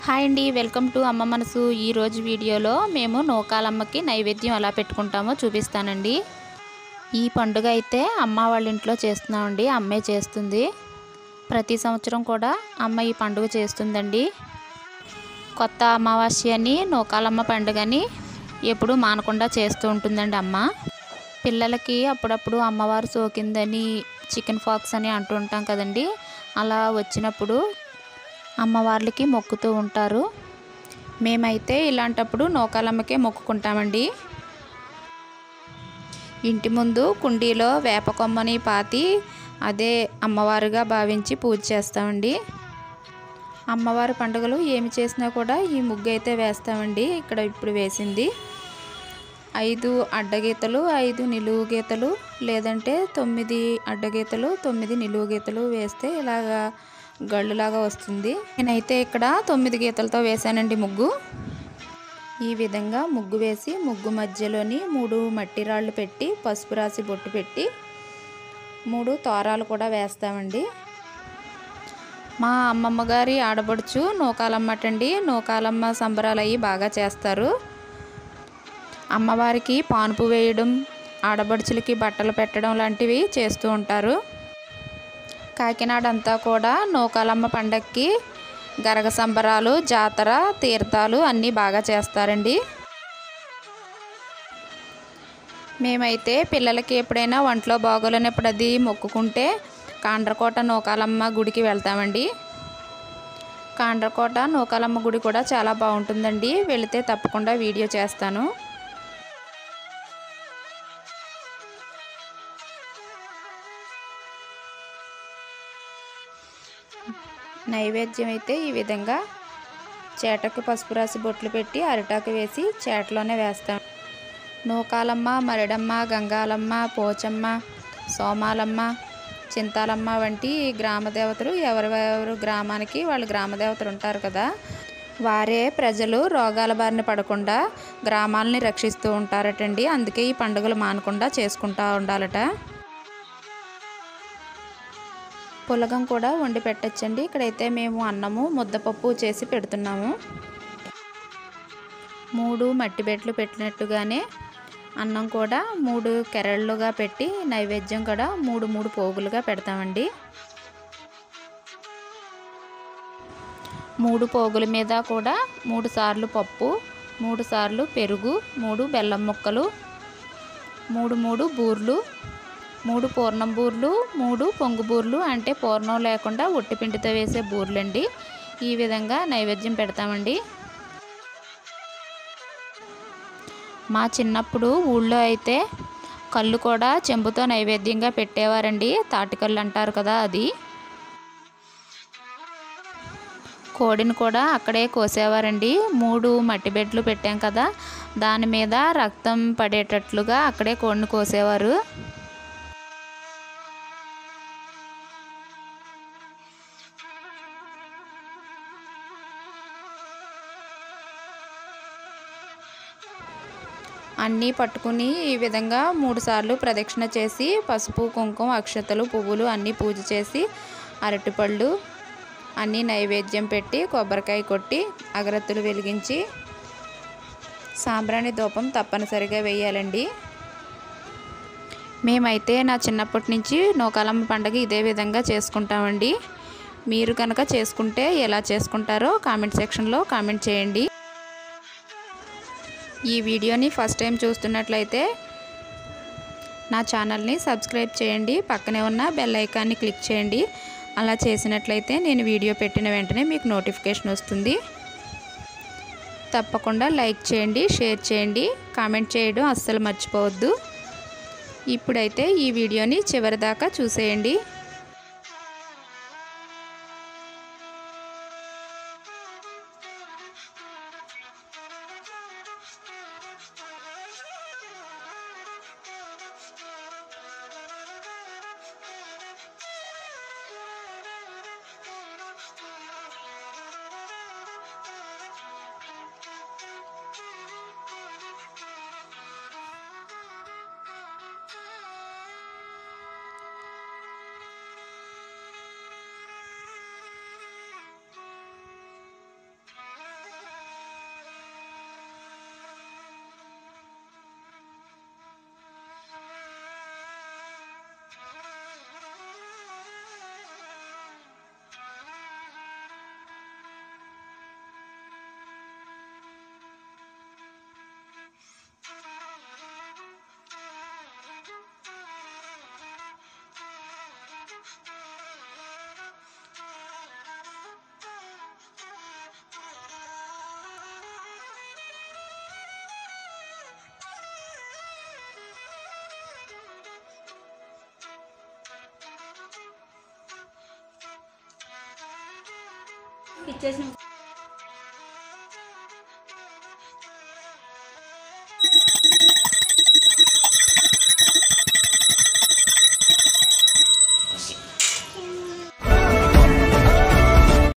hi అండి welcome to అమ్మ మనసు ఈరోజు వీడియోలో మేము నూకాలమ్మకి నైవేద్యం ఎలా పెట్టుకుంటామో చూపిస్తానండి ఈ పండుగ అయితే అమ్మ వాళ్ళ ఇంట్లో చేస్తున్నామండి అమ్మే చేస్తుంది ప్రతి సంవత్సరం కూడా అమ్మ ఈ పండుగ చేస్తుందండి కొత్త అమావాస్య అని నూకాలమ్మ పండుగని ఎప్పుడూ మానకుండా చేస్తూ ఉంటుందండి అమ్మ పిల్లలకి అప్పుడప్పుడు అమ్మవారు సోకిందని చికెన్ ఫాక్స్ అని అంటూ ఉంటాం కదండి అలా వచ్చినప్పుడు అమ్మవార్లకి మొక్కుతూ ఉంటారు మేమైతే ఇలాంటప్పుడు నూకాలమ్మకే మొక్కుకుంటామండి ఇంటి ముందు కుండీలో వేప కొమ్మని పాతి అదే అమ్మవారుగా భావించి పూజ చేస్తామండి అమ్మవారి పండుగలు ఏమి చేసినా కూడా ఈ ముగ్గు అయితే వేస్తామండి ఇక్కడ ఇప్పుడు వేసింది ఐదు అడ్డగీతలు ఐదు నిలువు గీతలు లేదంటే తొమ్మిది అడ్డగీతలు తొమ్మిది నిలువు గీతలు వేస్తే ఇలాగా గళ్ళులాగా వస్తుంది నేనైతే ఇక్కడ తొమ్మిది గీతలతో వేసానండి ముగ్గు ఈ విధంగా ముగ్గు వేసి ముగ్గు మధ్యలోని మూడు మట్టి రాళ్ళు పెట్టి పసుపు రాసి బొట్టు పెట్టి మూడు తోరాలు కూడా వేస్తామండి మా అమ్మమ్మ గారి ఆడబడుచు నూకాలమ్మటండి నూకాలమ్మ సంబరాలు అవి బాగా చేస్తారు అమ్మవారికి పానుపు వేయడం ఆడబడుచులకి బట్టలు పెట్టడం లాంటివి చేస్తూ ఉంటారు కాకినాడ అంతా కూడా నూకాలమ్మ పండక్కి గరగ సంబరాలు జాతర తీర్థాలు అన్నీ బాగా చేస్తారండి మేమైతే పిల్లలకి ఎప్పుడైనా ఒంట్లో బాగోలేనప్పుడు అది మొక్కుకుంటే కాండ్రకోట నూకాలమ్మ గుడికి వెళ్తామండి కాండ్రకోట నూకాలమ్మ గుడి కూడా చాలా బాగుంటుందండి వెళితే తప్పకుండా వీడియో చేస్తాను నైవేద్యం అయితే ఈ విధంగా చేటకు పసుపు రాసి బొట్లు పెట్టి అరిటాకు వేసి చేటలోనే వేస్తాం నూకాలమ్మ మరిడమ్మ గంగాలమ్మ పోచమ్మ సోమాలమ్మ చింతాలమ్మ వంటి గ్రామ దేవతలు ఎవరెవరు గ్రామానికి వాళ్ళు గ్రామ దేవతలు ఉంటారు కదా వారే ప్రజలు రోగాల బారిన పడకుండా గ్రామాలని రక్షిస్తూ ఉంటారటండి అందుకే ఈ పండుగలు మానకుండా చేసుకుంటూ ఉండాలట పులగం కూడా వండి పెట్టచ్చండి ఇక్కడైతే మేము అన్నము ముద్దపప్పు చేసి పెడుతున్నాము మూడు మట్టి బెట్లు పెట్టినట్టుగానే అన్నం కూడా మూడు కెరళ్ళుగా పెట్టి నైవేద్యం కూడా మూడు మూడు పోగులుగా పెడతామండి మూడు పోగుల మీద కూడా మూడు సార్లు పప్పు మూడు సార్లు పెరుగు మూడు బెల్లం ముక్కలు మూడు మూడు బూర్లు మూడు పూర్ణం బూర్లు మూడు పొంగు బూర్లు అంటే పూర్ణం లేకుండా ఒట్టిపిండితో వేసే బూర్లండి ఈ విధంగా నైవేద్యం పెడతామండి మా చిన్నప్పుడు ఊళ్ళో అయితే కళ్ళు కూడా చెంబుతో నైవేద్యంగా పెట్టేవారండి తాటికల్లు అంటారు కదా అది కోడిని కూడా అక్కడే కోసేవారండి మూడు మట్టి బెడ్లు పెట్టాం కదా దాని మీద రక్తం పడేటట్లుగా అక్కడే కోడిని కోసేవారు అన్నీ పట్టుకుని ఈ విధంగా మూడు సార్లు ప్రదక్షిణ చేసి పసుపు కుంకుమ అక్షతలు పువ్వులు అన్నీ పూజ చేసి అరటిపళ్ళు అన్నీ నైవేద్యం పెట్టి కొబ్బరికాయ కొట్టి అగరత్తులు వెలిగించి సాంబ్రాణి ధూపం తప్పనిసరిగా వేయాలండి మేమైతే నా చిన్నప్పటి నుంచి నూకాలమ్మ పండుగ ఇదే విధంగా చేసుకుంటామండి మీరు కనుక చేసుకుంటే ఎలా చేసుకుంటారో కామెంట్ సెక్షన్లో కామెంట్ చేయండి ఈ వీడియోని ఫస్ట్ టైం చూస్తున్నట్లయితే నా ఛానల్ని సబ్స్క్రైబ్ చేయండి పక్కనే ఉన్న బెల్ ఐకాన్ని క్లిక్ చేయండి అలా చేసినట్లయితే నేను వీడియో పెట్టిన వెంటనే మీకు నోటిఫికేషన్ వస్తుంది తప్పకుండా లైక్ చేయండి షేర్ చేయండి కామెంట్ చేయడం అస్సలు మర్చిపోవద్దు ఇప్పుడైతే ఈ వీడియోని చివరిదాకా చూసేయండి ఇచ్చేసిన